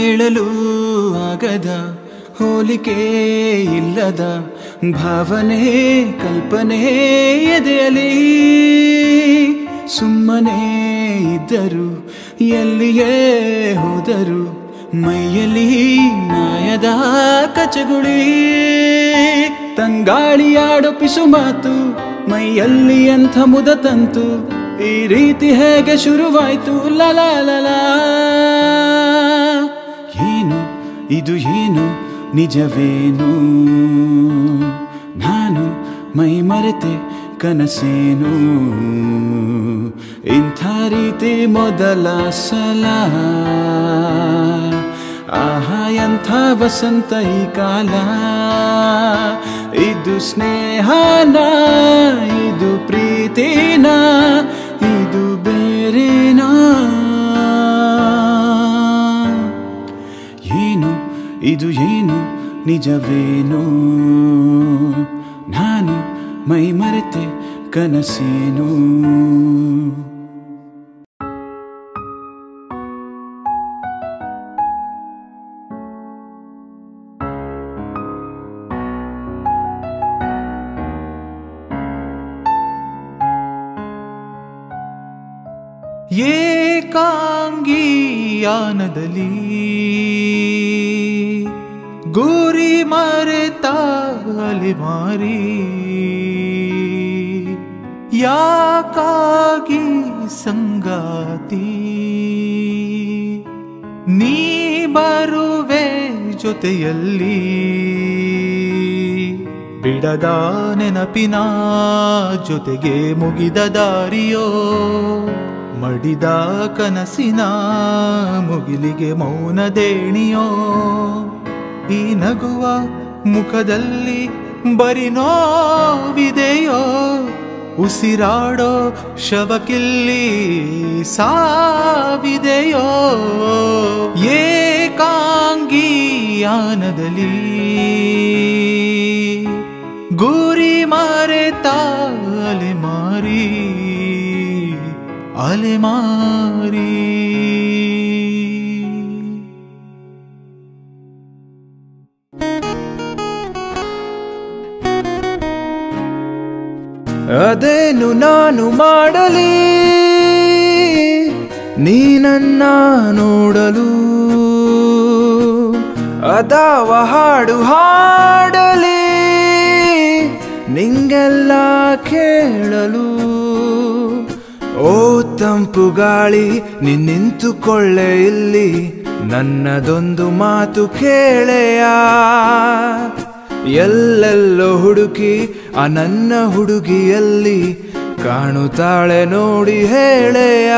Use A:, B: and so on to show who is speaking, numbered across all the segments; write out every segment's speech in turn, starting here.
A: ಹೇಳಲು ಆಗದ ಹೋಲಿಕೆ ಇಲ್ಲದ ಭಾವನೆ ಕಲ್ಪನೆ ಎದೆಯಲಿ ಸುಮ್ಮನೆ ಇದ್ದರು ಎಲ್ಲಿಯೇ ಹೋದರು ಮೈಯಲ್ಲಿ ಮಾಯದ ಕಚಗುಳಿ ತಂಗಾಳಿಯಾಡೋ ಪಿಸು ಮಾತು ಮೈಯಲ್ಲಿ ಎಂಥ ಮುದ ತಂತು ಈ ರೀತಿ ಹೇಗೆ ಶುರುವಾಯ್ತು ಲಲ ಲಲ ಏನು ಇದು ಏನು ನಿಜವೇನು ನಾನು ಮೈ ಮರೆತೆ ಕನಸೇನು ಇಂಥ ರೀತಿ ಮೊದಲ ಸಲ ಆಹಾ ಎಂಥ ವಸಂತ ಈ ಕಾಲ ಇದು ಸ್ನೇಹನ ಇದು ಪ್ರೀತಿನ ಇದು ಬೇರೆನಾ ಏನು ಇದು ಏನು ನಿಜವೇನು ನಾನು ಮೈ ಮರೆತೆ ಕನಸೇನು
B: ಏಕಾಂಗಿಯಾನದಲ್ಲಿ ಗುರಿ ಮರೆತ ಅಲೆಮಾರಿ ಯಾಕಾಗಿ ಸಂಗಾತಿ ನೀ ಬರುವೆ ಜೊತೆಯಲ್ಲಿ ಬಿಡದ ನೆನಪಿನ ಜೊತೆಗೆ ಮುಗಿದ ದಾರಿಯೋ ಮಡಿದ ಕನಸಿನ ಮುಗಿಲಿಗೆ ಮೌನ ದೇಣಿಯೋ ಈ ನಗುವ ಮುಖದಲ್ಲಿ ಬರಿ ನೋವಿದೆಯೋ ಉಸಿರಾಡೋ ಶವಕಿಲ್ಲಿ ಸಾವಿದೆಯೋ ಏಕಾಂಗಿಯಾನದಲ್ಲಿ ಗುರಿ ಮರೆತ ಅಲೆಮಾರಿ ಅಲೆಮಾರಿ
A: ಅದೇನು ನಾನು ಮಾಡಲಿ ನೀನನ್ನ ನೋಡಲು ಅದಾವ ಹಾಡು ಹಾಡಲಿ ನಿಂಗೆಲ್ಲ ಕೇಳಲು ಓ ತಂಪು ಗಾಳಿ ನಿನ್ನಿಂತುಕೊಳ್ಳೆ ಇಲ್ಲಿ ನನ್ನದೊಂದು ಮಾತು ಕೇಳೆಯ ಎಲ್ಲೆಲ್ಲೋ ಹುಡುಕಿ ಆ ನನ್ನ ಹುಡುಗಿಯಲ್ಲಿ ಕಾಣುತ್ತಾಳೆ ನೋಡಿ ಹೇಳೆಯ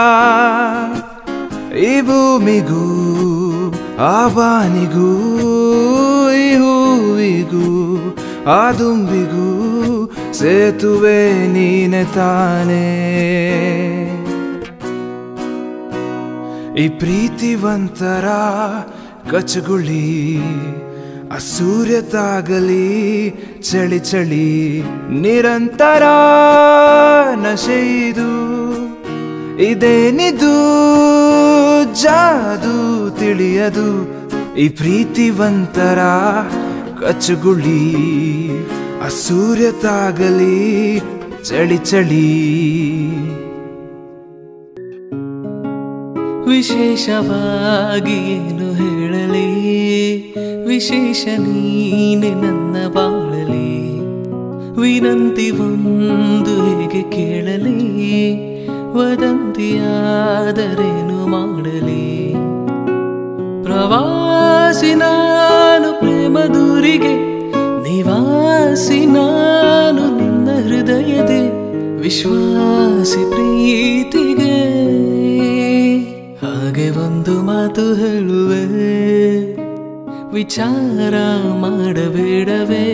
A: ಈ ಭೂಮಿಗೂ ಆ ಬಾನಿಗೂ ಈ ಹೂವಿಗೂ ಆ ದುಂಬಿಗೂ ಸೇತುವೆ ನೀನೆ ತಾನೇ ಈ ಪ್ರೀತಿವಂತರ ಕಚಗುಳಿ ಆ ಸೂರ್ಯ ತಾಗಲಿ ಚಳಿ ಚಳಿ ನಿರಂತರ ನಶೆಯಿದು ಇದೇನಿದು ಜಾದು ತಿಳಿಯದು ಈ ಪ್ರೀತಿವಂತರ ಕಚಗುಳಿ ಆ ಸೂರ್ಯ ತಾಗಲಿ ಚಳಿ ಚಳಿ
C: ವಿಶೇಷವಾಗಿ ಏನು ಹೇಳಲಿ ವಿಶೇಷ ನೀನೆ ನನ್ನ ಬಾಳಲಿ ವಿನಂತಿ ಒಂದು ಹೇಗೆ ಕೇಳಲಿ ವದಂತಿಯಾದರೇನು ಮಾಡಲಿ ಪ್ರವಾಸಿ ನಾನು ಪ್ರೇಮ ದೂರಿಗೆ ನಿವಾಸಿ ನಾನು ನಿನ್ನ ಹೃದಯದೆ ವಿಶ್ವಾಸಿ ಪ್ರೀತಿಗೆ ಹಾಗೆ ಒಂದು ಮಾತು ಹೇಳುವೆ ವಿಚಾರ ಮಾಡಬೇಡವೇ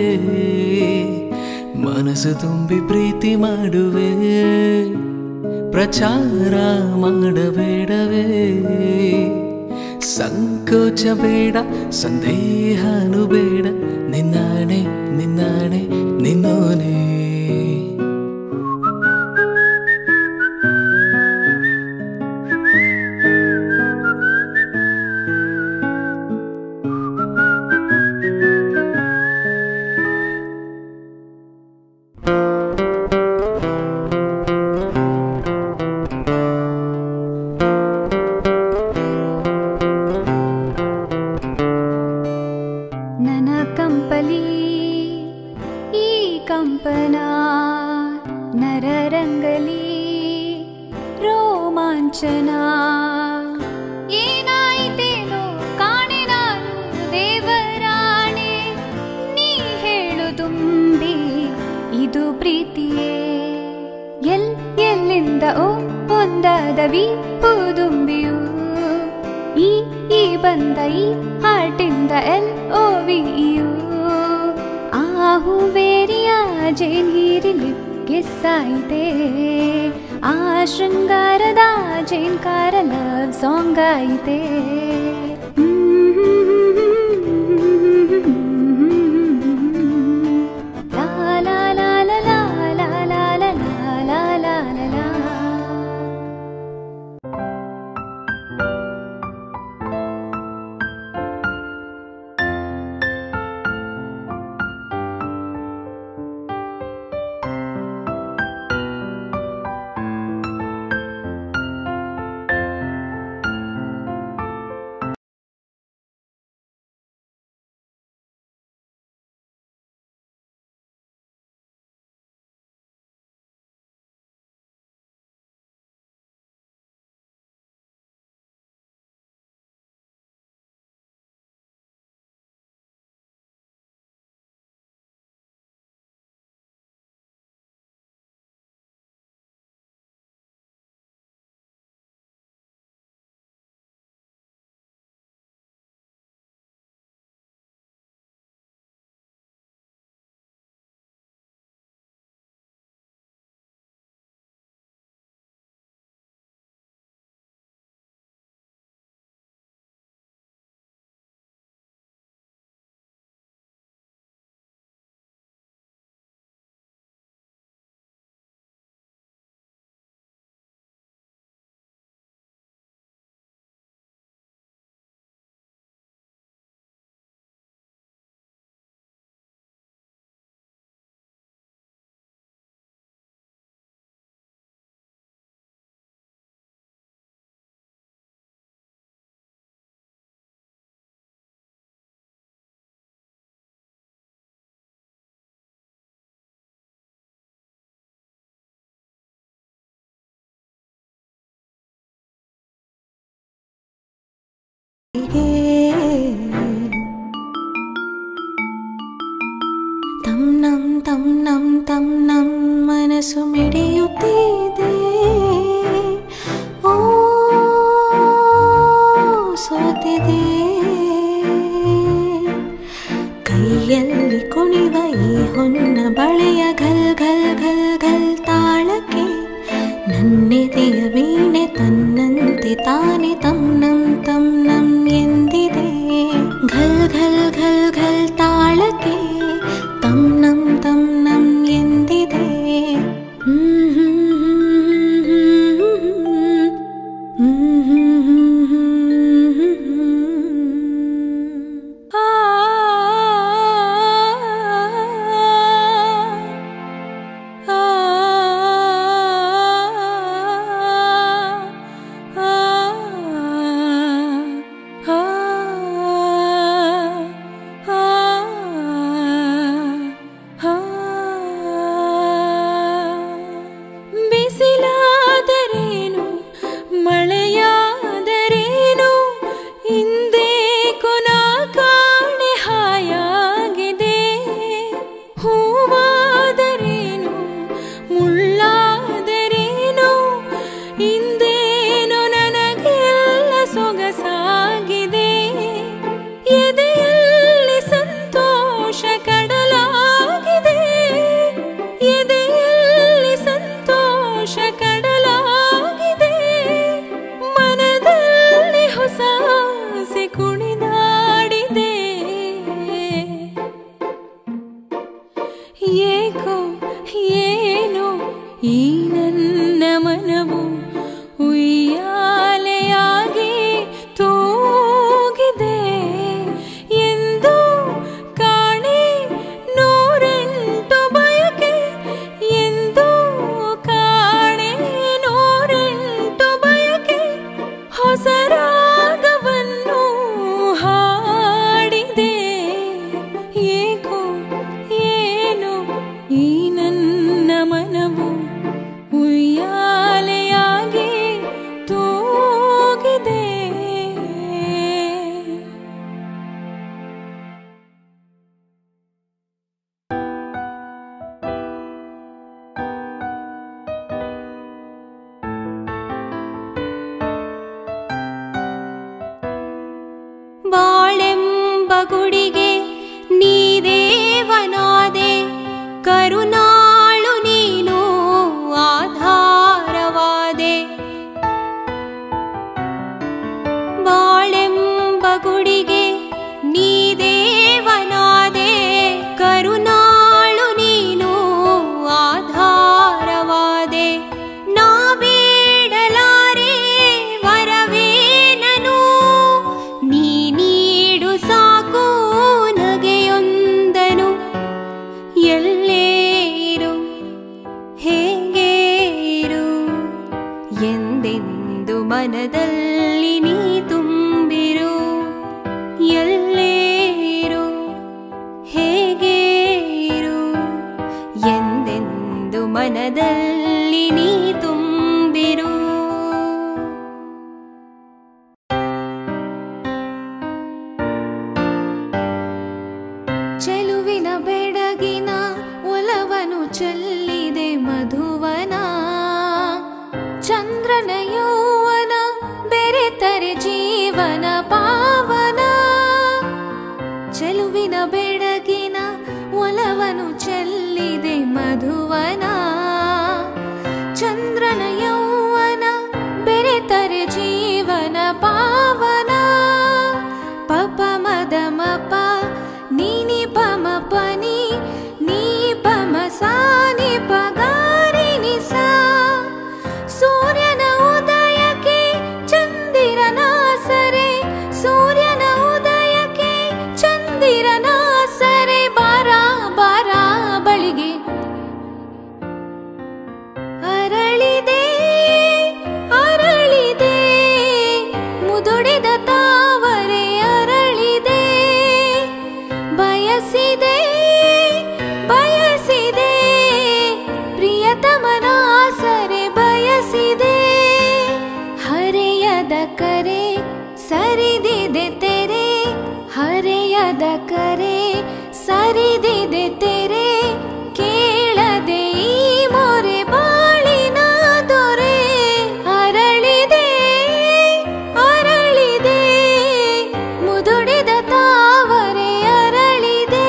C: ಮನಸ್ಸು ತುಂಬಿ ಪ್ರೀತಿ ಮಾಡುವೆ ಪ್ರಚಾರ ಮಾಡಬೇಡವೇ ಸಂಕೋಚ ಬೇಡ ಸಂದೇಹನು ಬೇಡ ನಿನ್ನಾಣೆ ನಿನ್ನಾಣೆ ನಿನ್ನೋನೇ
D: ಲಾಂಛನ ಏನಾಯಿತೇನೋ ಕಾಣೆ ನಾನು ದೇವರಾಣೆ ನೀ ಹೇಳು ತುಂಬಿ ಇದು ಪ್ರೀತಿಯೇ ಎಲ್ ಎಲ್ಲಿಂದ ಓ ಒಂದಾದ ತುಂಬಿ ಈ ಈ ಬಂದ ಈ ಹಾಟಿಂದ ಎಲ್ ಓ ವಿಯು ಆಹು ಬೇರಿಯ ಜೇನೀರಿಲಿ ಗೆಸ್ಸಾಯಿತೆ ಆ ಶೃಂಗಾರದ ಜೇನ್ಕಾರ ಲವ್ ಸಾಂಗ್ ಆಯಿತೆ ಲಾ ಲಾ ಲಾ ಲಾ ಲಾ ಲಾ ಲಾ ಲಾ ಲಾ ಲಾ ಲಾ ಲಾ ತಂ ನಂ ತಂ ನಂ ತಂ ನಂ ಮನಸ್ಸು ಮಿಡಿಯುತ್ತಿದೆ ಓ ಸೋತಿದೆ ಕೈಯಲ್ಲಿ ಕುಣಿವ ಈ ಹೊನ್ನ ಬಳೆಯ ಘಲ್ ಘಲ್ ಘಲ್ ಘಲ್ ತಾಳಕ್ಕೆ ನನ್ನೆದೆಯ ವೀಣೆ ತನ್ನಂತೆ ತಾನೆ ತಂ ನಂ ತಂ ನಂ ಎಂದಿದೆ ಘಲ್ ಘಲ್ ಘಲ್ ಘಲ್ ತಾಳಕ್ಕೆ ತಂ ನಂ ತಂ ನಂ ಎಂದಿದೆ ಹ್ಮ್ ಹ್ಮ್ ಹ್ಮ್ ಹ್ಮ್ ಆ ಆ ಗುಡಿಗೆ ನೀ ದೇವನಾದೆ ಕರುನಾಳು ನೀನು ಆಧಾರವಾದೆ ಬಾಳೆಂಬ ಗುಡಿಗೆ ನೀ ದೇವನಾದೆ ಕರುನಾಳು ನೀನು ಆಧಾರವಾದೆ ನಾ ಬೇಡಲಾರೆ ವರವೇನನು ನೀ ನೀಡು ಸಾಕು ನಗೆಯೊಂದನು ಎಲ್ಲೇ ಇರು ಹೇಗೆ ಇರು ಎಂದೆಂದು ಮನದಲ್ಲಿ ನೀ ತುಂಬಿರು ಎಲ್ಲೇ ಇರು ಹೇಗೆ ಇರು ಎಂದೆಂದು ಮನದಲ್ಲಿ ನೀ ತುಂಬಿರು ಚೆಲುವಿನ ಬೆಡಗಿನ ಒಲವನು ಚೆಲ್ಲಿದೆ ಮಧುವನ ಚಂದ್ರನ ಯೌವನ ಬೆರೆತರೆ ಜೀವನ ಪಾವನ ಚೆಲುವಿನ ಬೆಡಗಿನ ಒಲವನು ಚೆಲ್ಲಿದೆ ಮಧುವನ ಚಂದ್ರನ ಯೌವನ ಬೆರೆತರೆ ಜೀವನ ಪಾವನ ಪಪ ಮದ ಮಪ ನೀನಿ ಪಮ ಪನಿ ನೀ ಪಮ ಸಾನಿ ಪಗಾರಿನಿ ಸಾ ಸೂರ್ಯನ ಉದಯಕ್ಕೆ ಚಂದಿರನ ಸರೆ ಸೂರ್ಯನ ಉದಯಕ್ಕೆ ಚಂದಿರನ ಸರೆ ಬಾರ ಬಾರ ಬಳಿಗೆ ಅರಳಿದೆ ಅರಳಿದೆ ಮುದುಡಿದ ತಾವರೆ ಅರಳಿದೆ ಬಯಸಿದೆ ಬಯಸಿದೆ ಪ್ರಿಯತಮನ ಸರೆ ಬಯಸಿದೆ ಹರೆಯದ ಕರೆ ಸರಿದಿದೆ ತೆರೆ ಹರೆಯದ ಕರೆ ಸರಿದಿದೆ ತೆರೆ ಕೇಳದೆ ಈ ಮೊರೆ ಬಾಳಿನ ದೊರೆ ಅರಳಿದೆ ಅರಳಿದೆ ಮುದುಡಿದ ತಾವರೆ ಅರಳಿದೆ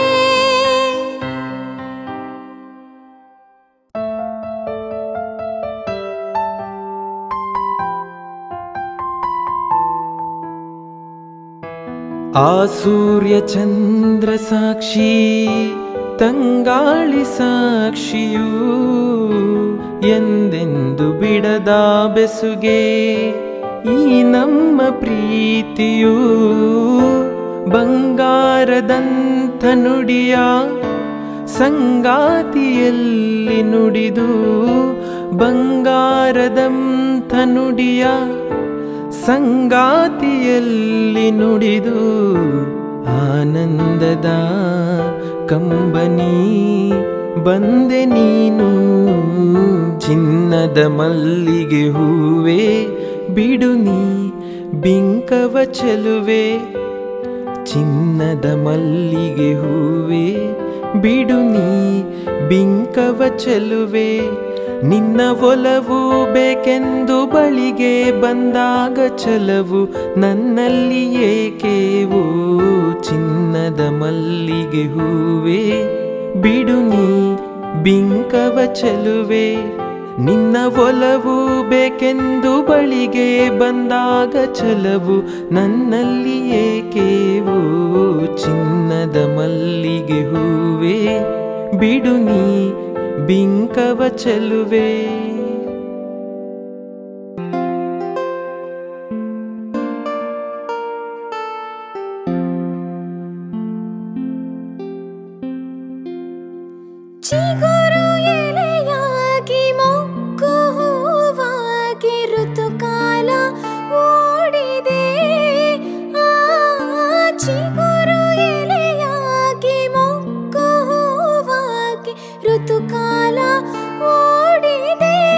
A: ಆ ಸೂರ್ಯ ಚಂದ್ರ ಸಾಕ್ಷಿ ತಂಗಾಳಿ ಸಾಕ್ಷಿಯೂ ಎಂದೆಂದು ಬಿಡದ ಬೆಸುಗೆ ಈ ನಮ್ಮ ಪ್ರೀತಿಯೂ ಬಂಗಾರದಂಥ ನುಡಿಯ ಸಂಗಾತಿಯಲ್ಲಿ ನುಡಿದು ಬಂಗಾರದಂಥ ನುಡಿಯ ಸಂಗಾತಿಯಲ್ಲಿ ನುಡಿದು ಆನಂದದ ಕಂಬನಿ ಬಂದೆ ನೀನು ಚಿನ್ನದ ಮಲ್ಲಿಗೆ ಹೂವೆ ಬಿಡು ನೀ ಬಿಂಕವ ಚೆಲುವೆ ಚಿನ್ನದ ಮಲ್ಲಿಗೆ ಹೂವೆ ಬಿಡು ನೀ ಬಿಂಕವ ಚೆಲುವೆ ನಿನ್ನ ಒಲವು ಬೇಕೆಂದು ಬಳಿಗೆ ಬಂದಾಗ ಚಲವು ನನ್ನಲ್ಲಿ ಏಕೇವೋ ಚಿನ್ನದ ಮಲ್ಲಿಗೆ ಹೂವೆ ಬಿಡು ನೀ ಬಿಂಕವ ಚೆಲುವೆ ನಿನ್ನ ಒಲವು ಬೇಕೆಂದು ಬಳಿಗೆ ಬಂದಾಗ ಚಲವು ನನ್ನಲ್ಲಿ ಏಕೇವೋ ಚಿನ್ನದ ಮಲ್ಲಿಗೆ ಹೂವೆ ಬಿಡು ನೀ ಬಿಂಕವ ಚೆಲುವೆ
D: ಚಿಗುರು ಎಲೆಯಾಗಿ ಮೊಗ್ಗು ಹೂವಾಗಿ ಋತುಕಾಲ ಓಡಿದೆ ಆ ಚಿಗುರು ಎಲೆಯಾಗಿ ಮೊಗ್ಗು ಹೂವಾಗಿ ಋತುಕಾಲ ಓಡಿದೆ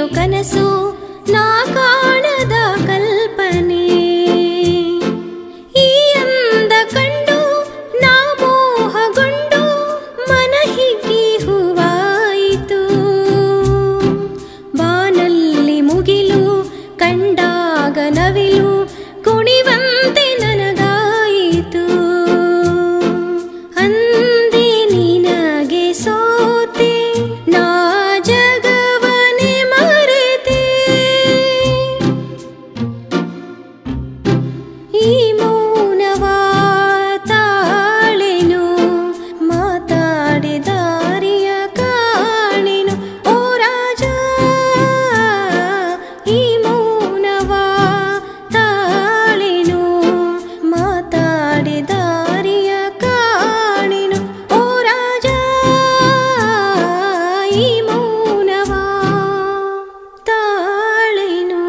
D: ಏನು ಕನಸು ನಾ ಕಾಣದ ಕಲ್ಪನೆ ಈ ಅಂದ ಕಂಡು ನಾ ಮೋಹಗೊಂಡು ಮನ ಹಿಗ್ಗಿ ಹೂವಾಯಿತು ಬಾನಲ್ಲಿ ಮುಗಿಲು ಕಂಡಾಗ ನವಿಲು ಕುಣಿವಂತೆ ನನಗಾಯಿತು ಅಂದೇ ನಿನಗೆ ಸೋತೆ ನಾ ಜಗವನೆ ಮರೆತೆ ಈ ಮೌನವ ತಾಳೆನು ಮಾತಾಡಿದಾರಿಯ ಕಾಣೆನು ಓ ರಾಜ ಈ ಮೌನವ ತಾಳೆನು ಮಾತಾಡಿದಾರಿಯ ಕಾಣೆನು ಓ ರಾಜ ಈ ಮೌನವ ತಾಳೆನು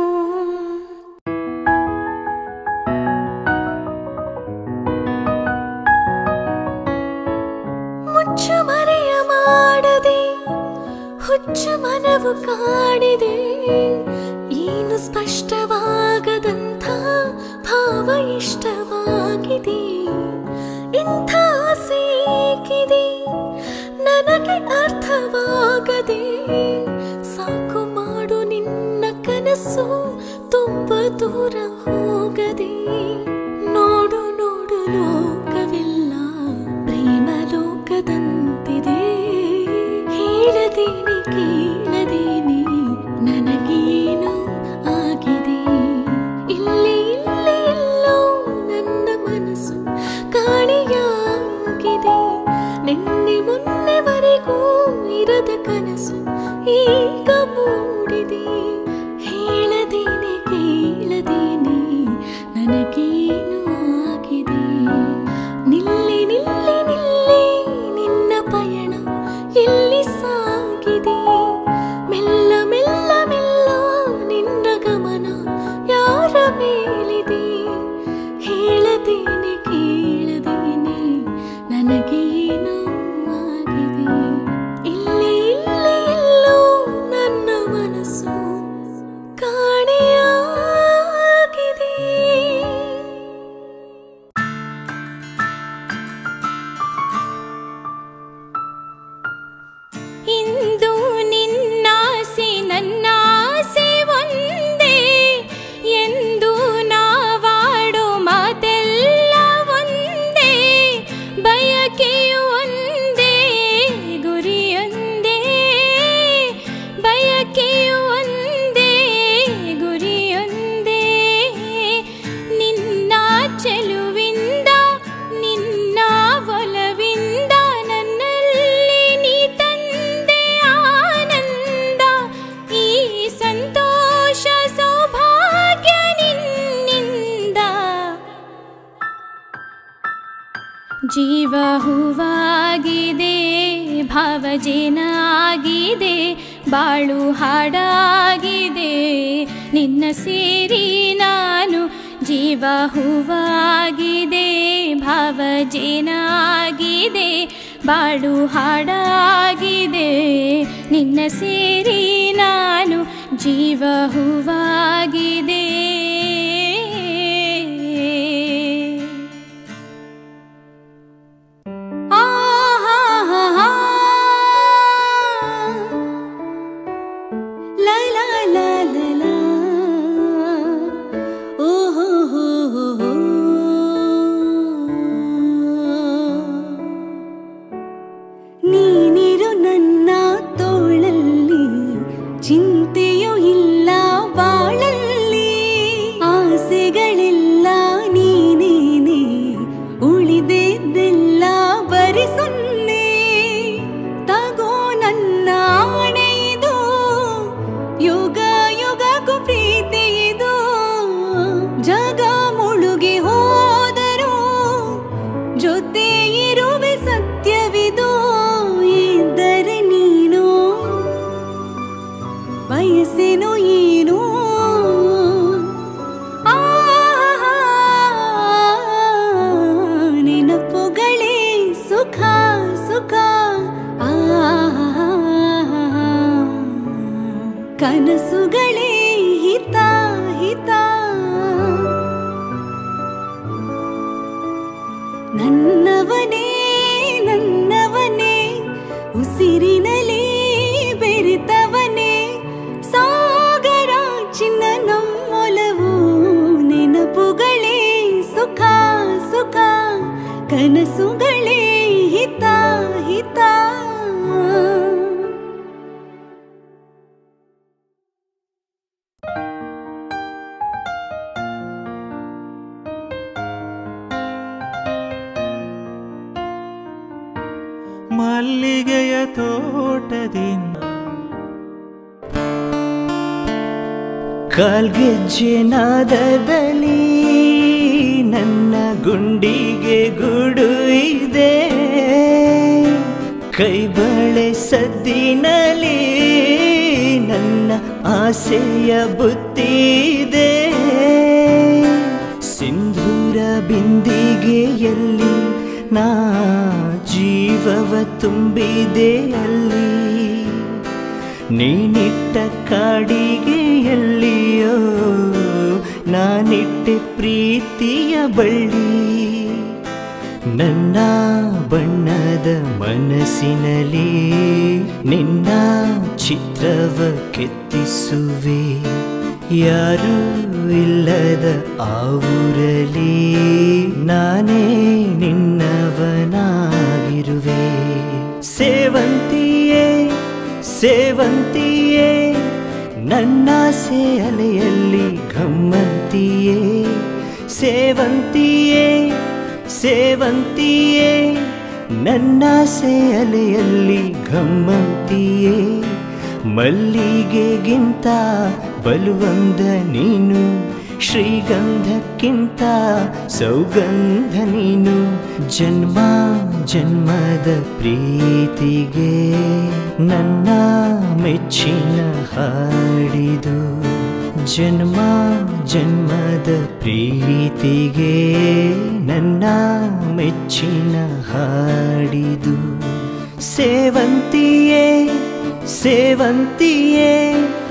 D: ಮುಚ್ಚು ಮರೆಯ ಮಾಡದೆ ಹುಚ್ಚು ಮನವು ಕಾಡಿದೆ ಏನು ಸ್ಪಷ್ಟವಾಗದಂಥ ಭಾವ ಇಷ್ಟವಾಗಿದೆ ಇಂಥ ಸೇಕಿದೆ ನನಗೆ ಅರ್ಥವಾಗದೆ ಸಾಕು ಮಾಡು ನಿನ್ನ ಕನಸು ತುಂಬ ದೂರ ಹೋಗದೆ ನೋಡು ನೋಡು ಲೋಕವೆಲ್ಲ ಪ್ರೇಮ ಲೋಕದಂತಿದೆ ಹೇಳದೇನೆ ಕೇಳದೇನೆ ನನಗೇನು ಆಗಿದೆ ಇಲ್ಲಿ ಇಲ್ಲಿ ಎಲ್ಲೋ ನನ್ನ ಮನಸ್ಸು ಕಾಣೆಯಾಗಿದೆ ನಿನ್ನೆ ಮೊನ್ನೆವರೆಗೂ ಇರದ ಕನಸು ಈಗ ಮೂಡಿದೆ ಹೇಳದೇನೆ ಕೇಳದೇನೆ ನನಗೇನು ಆಗಿದೆ ನಿಲ್ಲಿ ನಿಲ್ಲಿ ನಿಲ್ಲಿ ನಿನ್ನ ಪಯಣ ಎಲ್ಲಿ ಸಾಗಿದೆ ಮೆಲ್ಲ ಮೆಲ್ಲ ಮೆಲ್ಲ ನಿನ್ನ ಗಮನ ಯಾರ ಮೇಲಿದೆ ಹೇಳದೇನೆ ಕೇಳದೇನೆ ನನಗೇನು ಆಗಿದೆ ಇಲ್ಲಿ ಇಲ್ಲಿ ಎಲ್ಲೋ ನನ್ನ ಮನಸ್ಸು ಕಾಣೆಯಾಗಿದೆ ಇಂದು ನಿನ್ನಾಸೆ ನನ್ನಾಸೆ ಒಂದೇ ಎಂದು ನಾವಾಡೋ ಮಾತೆಲ್ಲ ಒಂದೇ ಬಯಕೆಯು ಒಂದೇ ಗುರಿಯೊಂದೇ ಬಯಕೆಯು ಒಂದೇ ಗುರಿಯೊಂದೇ ನಿನ್ನ ಚೆಲುವಿಂದ ನಿನ್ನ ಒಲವಿಂದ ನನ್ನಲ್ಲಿ ನೀ ತಂದೆ ಆನಂದ ಈ ಸಂತೋಷ ಸೌಭಾಗ್ಯ ನಿನ್ನಿಂದ ಜೀವ ಹೂವಾಗಿದೆ ಭಾವಜೇನ ಆಗಿದೆ ಬಾಳು ಹಾಡಾಗಿದೆ ನಿನ್ನ ಸೇರಿ ನಾನು ಜೀವ ಹೂವಾಗಿದೆ ಭಾವಜೇನ ಆಗಿದೆ ಬಾಳು ಹಾಡಾಗಿದೆ ನಿನ್ನ ಸೇರಿ ನಾನು ಜೀವ ಹೂವಾಗಿದೆ La la la la la. Oh ho ho ho ho. ನೀನಿರು ನನ್ನ ತೋಳಲ್ಲಿ ಚಿಂತೆಯೂ ಇಲ್ಲ ಬಾಳಲ್ಲಿ ಆಸೆಗಳೆಲ್ಲ ನೀನೇನೆ ಉಳಿದೆದ್ದೆಲ್ಲ ಬರಿ ಸೊನ್ನೆ ತಗೋ ನನ್ನ ಆಣೆ ಇದು ಯುಗ ಯುಗಕ್ಕೂ ಪ್ರೀತಿ ಇದು ಜಗ ಮುಳುಗಿ ಹೋದರೂ ಜೊತೆ ಇರುವೆ ಸತ್ಯವಿದು ಇದ್ದರೆ ನೀನು ಬಯಸೆನು ಏನು ಆಹಾ, ನೆನಪುಗಳೇ ಸುಖ ಸುಖ ಆಹಾ, ಕನಸುಗಳೇ ಹಿತ ಹಿತ ನನ್ನವನೇ ನನ್ನವನೇ ಉಸಿರಿನಲಿ ಬೆರೆತವನೇ ಸಾಗರ ಚಿನ್ನ ನಮ್ಮೊಲವು ನೆನಪುಗಳೇ ಸುಖ ಸುಖ ಕನಸುಗಳೇ ಹಿತ ಹಿತ
B: ಮಲ್ಲಿಗೆಯ ತೋಟದಿಂದ
C: ಕಾಲ್ಗೆಜ್ಜೆ ನಾದದಲ್ಲಿ ನನ್ನ ಗುಂಡಿಗೆ ಗುಡು ಇದೆ ಕೈಬಳೆ ಸದ್ದಿನಲ್ಲಿ ನನ್ನ ಆಸೆಯ ಬುತ್ತಿದೆ ಸಿಂಧೂರ ಬಿಂದಿಗೆಯಲ್ಲಿ ನಾ ಜೀವವ ತುಂಬಿದೆ ಅಲ್ಲಿ ನೀನಿಟ್ಟ ಕಾಡಿಗೆಯಲ್ಲಿಯೋ ನಾನಿಟ್ಟೆ ಪ್ರೀತಿಯ ಬಳ್ಳಿ ನನ್ನ ಬಣ್ಣದ ಮನಸ್ಸಿನಲ್ಲಿ ನಿನ್ನ ಚಿತ್ರವ ಕೆತ್ತಿಸುವೆ ಯಾರೂ ಇಲ್ಲದ ಆ ಊರಲಿ ನಾನೇ ನಿನ್ನವನಾಗಿರುವೆ ಸೇವಂತಿಯೇ ಸೇವಂತಿಯೇ ನನ್ನಾಸೆ ಅಲೆಯಲ್ಲಿ ಗಮ್ಮಂತಿಯೇ ಸೇವಂತಿಯೇ ಸೇವಂತಿಯೇ ನನ್ನಾಸೆ ಅಲೆಯಲ್ಲಿ ಗಮ್ಮಂತಿಯೇ ಮಲ್ಲಿಗೆಗಿಂತ ಬಲುವಂದ ನೀನು ಶ್ರೀಗಂಧಕ್ಕಿಂತ ಸೌಗಂಧ ನೀನು ಜನ್ಮ ಜನ್ಮದ ಪ್ರೀತಿಗೆ ನನ್ನ ಮೆಚ್ಚಿನ ಹಾಡಿದು ಜನ್ಮ ಜನ್ಮದ ಪ್ರೀತಿಗೆ ನನ್ನ ಮೆಚ್ಚಿನ ಹಾಡಿದು ಸೇವಂತಿಯೇ ಸೇವಂತಿಯೇ